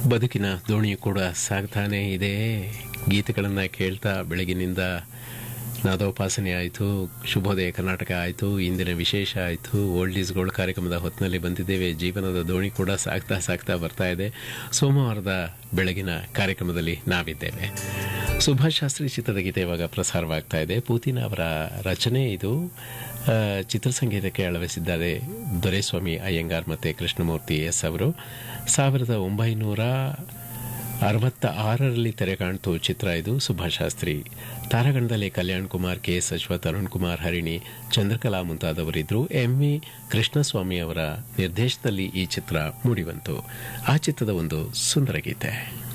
ಬದುಕಿನ ದೋಣಿಯು ಕೂಡ ಸಾಗ್ತಾನೇ ಇದೆ ಗೀತೆಗಳನ್ನು ಕೇಳ್ತಾ ಬೆಳಗಿನಿಂದ ನಾದೋಪಾಸನೆ ಆಯಿತು ಶುಭೋದಯ ಕರ್ನಾಟಕ ಆಯಿತು ಇಂದಿನ ವಿಶೇಷ ಆಯಿತು ಓಲ್ಡ್ ಈಸ್ ಗೋಲ್ಡ್ ಕಾರ್ಯಕ್ರಮದ ಹೊತ್ತಿನಲ್ಲಿ ಬಂದಿದ್ದೇವೆ ಜೀವನದ ದೋಣಿ ಕೂಡ ಸಾಗ್ತಾ ಸಾಗ್ತಾ ಬರ್ತಾ ಇದೆ ಸೋಮವಾರದ ಬೆಳಗಿನ ಕಾರ್ಯಕ್ರಮದಲ್ಲಿ ನಾವಿದ್ದೇವೆ ಸುಭಾಷ್ ಶಾಸ್ತ್ರಿ ಚಿತ್ರದ ಗೀತೆ ಇವಾಗ ಪ್ರಸಾರವಾಗ್ತಾ ಇದೆ ಪೂತಿನ ಅವರ ರಚನೆ ಇದು ಆ, ಚಿತ್ರಸಂಗೀತಕ್ಕೆ ಅಳವಡಿಸಿದ್ದಾರೆ ದೊರೆಸ್ವಾಮಿ ಅಯ್ಯಂಗಾರ್ ಮತ್ತು ಕೃಷ್ಣಮೂರ್ತಿ ಎಸ್ ಅವರು ಸಾವಿರದ ಒಂಬೈನೂರ ಅರವತ್ತ ಆರರಲ್ಲಿ ತೆರೆ ಕಾಣ್ತು ಚಿತ್ರ ಇದು ಸುಭಾಷ್ ಶಾಸ್ತ್ರಿ ತಾರಾಗಣದಲ್ಲಿ ಕಲ್ಯಾಣ್ ಕುಮಾರ್ ಕೆ ಎಸ್ ಅಶ್ವಥ್ ಅರುಣ್ ಕುಮಾರ್ ಹರಿಣಿ ಚಂದ್ರಕಲಾ ಮುಂತಾದವರಿದ್ದರು ಎಂ ವಿ ಕೃಷ್ಣಸ್ವಾಮಿ ಅವರ ನಿರ್ದೇಶನದಲ್ಲಿ ಈ ಚಿತ್ರ ಮೂಡಿಬಂತು ಆ ಚಿತ್ರದ ಒಂದು ಸುಂದರ ಗೀತೆ